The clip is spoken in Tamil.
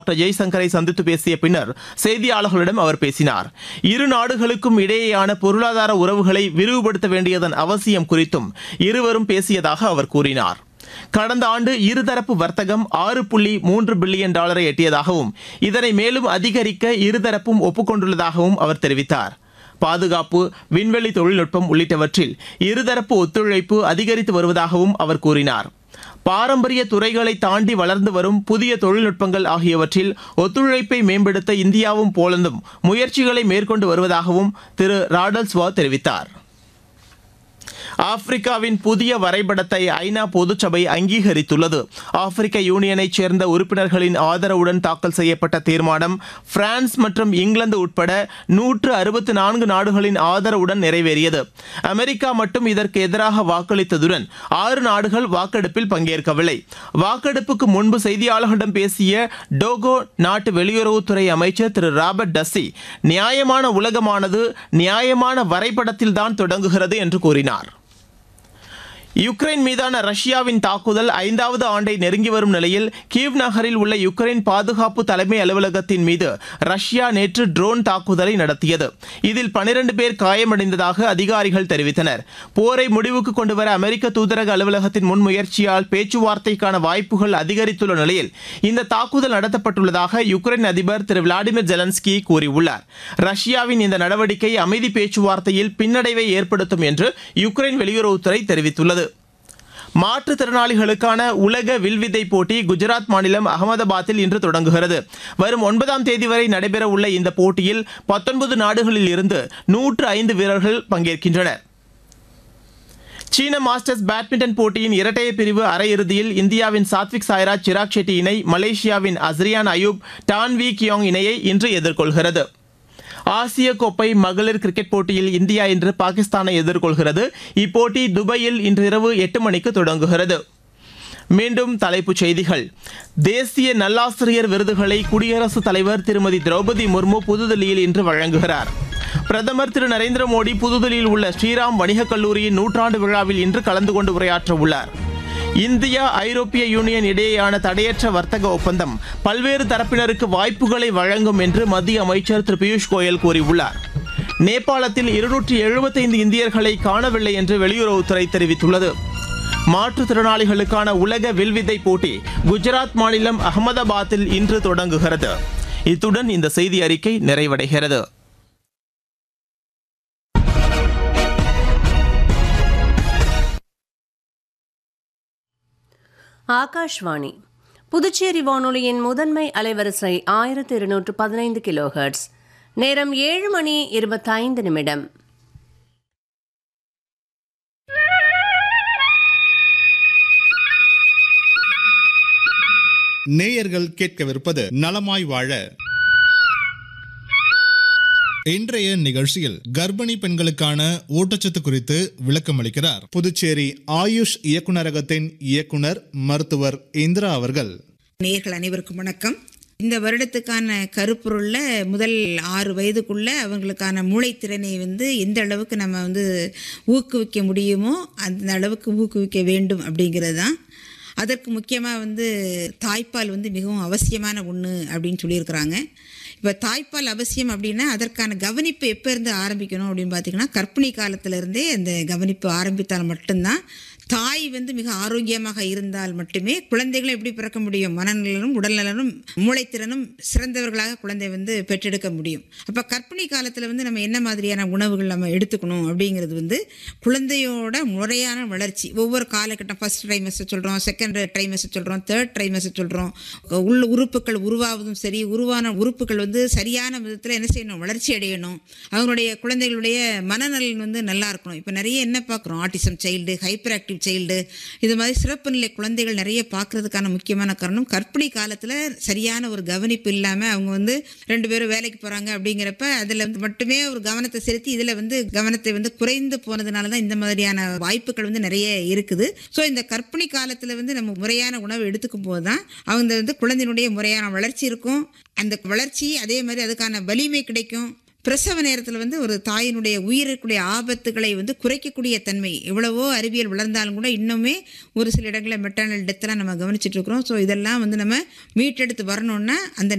டாக்டர் ஜெய்சங்கரை சந்தித்து பேசிய பின்னர் செய்தியாளர்களிடம் அவர் பேசினார் இரு நாடுகளுக்கும் இடையேயான பொருளாதார உறவுகளை விரிவுபடுத்த வேண்டியதன் அவசியம் குறித்தும் இருவரும் பேசியதாக அவர் கூறினார் கடந்த ஆண்டு இருதரப்பு வர்த்தகம் ஆறு புள்ளி மூன்று பில்லியன் டாலரை எட்டியதாகவும் இதனை மேலும் அதிகரிக்க இருதரப்பும் ஒப்புக்கொண்டுள்ளதாகவும் அவர் தெரிவித்தார் பாதுகாப்பு விண்வெளி தொழில்நுட்பம் உள்ளிட்டவற்றில் இருதரப்பு ஒத்துழைப்பு அதிகரித்து வருவதாகவும் அவர் கூறினார் பாரம்பரிய துறைகளை தாண்டி வளர்ந்து வரும் புதிய தொழில்நுட்பங்கள் ஆகியவற்றில் ஒத்துழைப்பை மேம்படுத்த இந்தியாவும் போலந்தும் முயற்சிகளை மேற்கொண்டு வருவதாகவும் திரு ராடல்ஸ்வா தெரிவித்தார் ஆப்பிரிக்காவின் புதிய வரைபடத்தை ஐநா பொதுச்சபை அங்கீகரித்துள்ளது ஆப்பிரிக்க யூனியனைச் சேர்ந்த உறுப்பினர்களின் ஆதரவுடன் தாக்கல் செய்யப்பட்ட தீர்மானம் பிரான்ஸ் மற்றும் இங்கிலாந்து உட்பட நூற்று அறுபத்தி நான்கு நாடுகளின் ஆதரவுடன் நிறைவேறியது அமெரிக்கா மட்டும் இதற்கு எதிராக வாக்களித்ததுடன் ஆறு நாடுகள் வாக்கெடுப்பில் பங்கேற்கவில்லை வாக்கெடுப்புக்கு முன்பு செய்தியாளர்களிடம் பேசிய டோகோ நாட்டு வெளியுறவுத்துறை அமைச்சர் திரு ராபர்ட் டஸ்ஸி நியாயமான உலகமானது நியாயமான வரைபடத்தில்தான் தொடங்குகிறது என்று கூறினார் யுக்ரைன் மீதான ரஷ்யாவின் தாக்குதல் ஐந்தாவது ஆண்டை நெருங்கி வரும் நிலையில் கீவ் நகரில் உள்ள யுக்ரைன் பாதுகாப்பு தலைமை அலுவலகத்தின் மீது ரஷ்யா நேற்று ட்ரோன் தாக்குதலை நடத்தியது இதில் பனிரண்டு பேர் காயமடைந்ததாக அதிகாரிகள் தெரிவித்தனர் போரை முடிவுக்கு கொண்டுவர அமெரிக்க தூதரக அலுவலகத்தின் முன்முயற்சியால் பேச்சுவார்த்தைக்கான வாய்ப்புகள் அதிகரித்துள்ள நிலையில் இந்த தாக்குதல் நடத்தப்பட்டுள்ளதாக யுக்ரைன் அதிபர் திரு விளாடிமிர் ஜெலன்ஸ்கி கூறியுள்ளார் ரஷ்யாவின் இந்த நடவடிக்கை அமைதி பேச்சுவார்த்தையில் பின்னடைவை ஏற்படுத்தும் என்று யுக்ரைன் வெளியுறவுத்துறை தெரிவித்துள்ளது மாற்றுத்திறனாளிகளுக்கான உலக வில்வித்தை போட்டி குஜராத் மாநிலம் அகமதாபாத்தில் இன்று தொடங்குகிறது வரும் ஒன்பதாம் தேதி வரை நடைபெறவுள்ள இந்த போட்டியில் பத்தொன்பது நாடுகளில் இருந்து நூற்று ஐந்து வீரர்கள் பங்கேற்கின்றனர் சீன மாஸ்டர்ஸ் பேட்மிண்டன் போட்டியின் இரட்டையர் பிரிவு அரையிறுதியில் இந்தியாவின் சாத்விக் சாய்ராஜ் சிராக் ஷெட்டி இணை மலேசியாவின் அஸ்ரியான் அயூப் டான்வி கியோங் இணையை இன்று எதிர்கொள்கிறது ஆசிய கோப்பை மகளிர் கிரிக்கெட் போட்டியில் இந்தியா இன்று பாகிஸ்தானை எதிர்கொள்கிறது இப்போட்டி துபாயில் இன்று இரவு எட்டு மணிக்கு தொடங்குகிறது மீண்டும் தலைப்புச் செய்திகள் தேசிய நல்லாசிரியர் விருதுகளை குடியரசுத் தலைவர் திருமதி திரௌபதி முர்மு புதுதில்லியில் இன்று வழங்குகிறார் பிரதமர் திரு நரேந்திர மோடி புதுதில்லியில் உள்ள ஸ்ரீராம் வணிகக் கல்லூரியின் நூற்றாண்டு விழாவில் இன்று கலந்து கொண்டு உரையாற்ற உள்ளார் இந்தியா ஐரோப்பிய யூனியன் இடையேயான தடையற்ற வர்த்தக ஒப்பந்தம் பல்வேறு தரப்பினருக்கு வாய்ப்புகளை வழங்கும் என்று மத்திய அமைச்சர் திரு பியூஷ் கோயல் கூறியுள்ளார் நேபாளத்தில் இருநூற்றி எழுபத்தைந்து இந்தியர்களை காணவில்லை என்று வெளியுறவுத்துறை தெரிவித்துள்ளது மாற்றுத்திறனாளிகளுக்கான உலக வில்வித்தை போட்டி குஜராத் மாநிலம் அகமதாபாத்தில் இன்று தொடங்குகிறது இத்துடன் இந்த செய்தி அறிக்கை நிறைவடைகிறது ஆகாஷ்வாணி புதுச்சேரி வானொலியின் முதன்மை அலைவரிசை ஆயிரத்தி இருநூற்று பதினைந்து கிலோஹெர்ட்ஸ் நேரம் ஏழு மணி இருபத்தைந்து நிமிடம் நேயர்கள் கேட்கவிருப்பது நலமாய் வாழ இன்றைய நிகழ்ச்சியில் கர்ப்பிணி பெண்களுக்கான ஊட்டச்சத்து குறித்து விளக்கம் அளிக்கிறார் புதுச்சேரி ஆயுஷ் இயக்குநரகத்தின் இயக்குனர் மருத்துவர் இந்திரா அவர்கள் நேர்கள் அனைவருக்கும் வணக்கம் இந்த வருடத்துக்கான கருப்பொருளில் முதல் ஆறு வயதுக்குள்ள அவங்களுக்கான மூளைத்திறனை வந்து எந்த அளவுக்கு நம்ம வந்து ஊக்குவிக்க முடியுமோ அந்த அளவுக்கு ஊக்குவிக்க வேண்டும் அப்படிங்கிறது தான் அதற்கு முக்கியமாக வந்து தாய்ப்பால் வந்து மிகவும் அவசியமான ஒன்று அப்படின்னு சொல்லியிருக்கிறாங்க இப்போ தாய்ப்பால் அவசியம் அப்படின்னா அதற்கான கவனிப்பு எப்போ இருந்து ஆரம்பிக்கணும் அப்படின்னு பார்த்தீங்கன்னா கர்ப்பிணி காலத்திலிருந்தே அந்த கவனிப்பு ஆரம்பித்தால் மட்டும்தான் தாய் வந்து மிக ஆரோக்கியமாக இருந்தால் மட்டுமே குழந்தைகளும் எப்படி பிறக்க முடியும் மனநலனும் உடல்நலனும் மூளைத்திறனும் சிறந்தவர்களாக குழந்தை வந்து பெற்றெடுக்க முடியும் அப்போ கர்ப்பிணி காலத்தில் வந்து நம்ம என்ன மாதிரியான உணவுகள் நம்ம எடுத்துக்கணும் அப்படிங்கிறது வந்து குழந்தையோட முறையான வளர்ச்சி ஒவ்வொரு காலகட்டம் ஃபர்ஸ்ட் ட்ரைமஸ்டர் சொல்கிறோம் செகண்ட் ட்ரைமஸ்டர் சொல்கிறோம் தேர்ட் ட்ரைமஸ்டர் சொல்கிறோம் உள்ள உறுப்புகள் உருவாவதும் சரி உருவான உறுப்புகள் வந்து சரியான விதத்தில் என்ன செய்யணும் வளர்ச்சி அடையணும் அவங்களுடைய குழந்தைகளுடைய மனநலன் வந்து நல்லா இருக்கணும் இப்போ நிறைய என்ன பார்க்குறோம் autism child hyperactive child இது மாதிரி சிறப்பு நிலை குழந்தைகள் நிறைய பார்க்கறதுக்கான முக்கியமான காரணம் கர்ப்பிணி காலத்தில் சரியான ஒரு கவனிப்பு இல்லாமல் அவங்க வந்து ரெண்டு பேரும் வேலைக்கு போகிறாங்க அப்படிங்கிறப்ப அதில் வந்து மட்டுமே ஒரு கவனத்தை செலுத்தி இதில் வந்து கவனத்தை வந்து குறைந்து போனதுனால தான் இந்த மாதிரியான வாய்ப்புகள் வந்து நிறைய இருக்குது ஸோ இந்த கர்ப்பிணி காலத்தில் வந்து நம்ம முறையான உணவு எடுத்துக்கும் போது தான் அவங்க வந்து குழந்தையினுடைய முறையான வளர்ச்சி இருக்கும் அந்த வளர்ச்சி அதே மாதிரி அதுக்கான வலிமை கிடைக்கும் பிரசவ நேரத்தில் வந்து ஒரு தாயினுடைய உயிருக்குடைய ஆபத்துகளை வந்து குறைக்கக்கூடிய தன்மை எவ்வளவோ அறிவியல் வளர்ந்தாலும் கூட இன்னுமே ஒரு சில இடங்களில் மெட்டர்னல் டெத்தெல்லாம் நம்ம கவனிச்சிட்டு இருக்கிறோம் ஸோ இதெல்லாம் வந்து நம்ம மீட்டெடுத்து வரணும்னா அந்த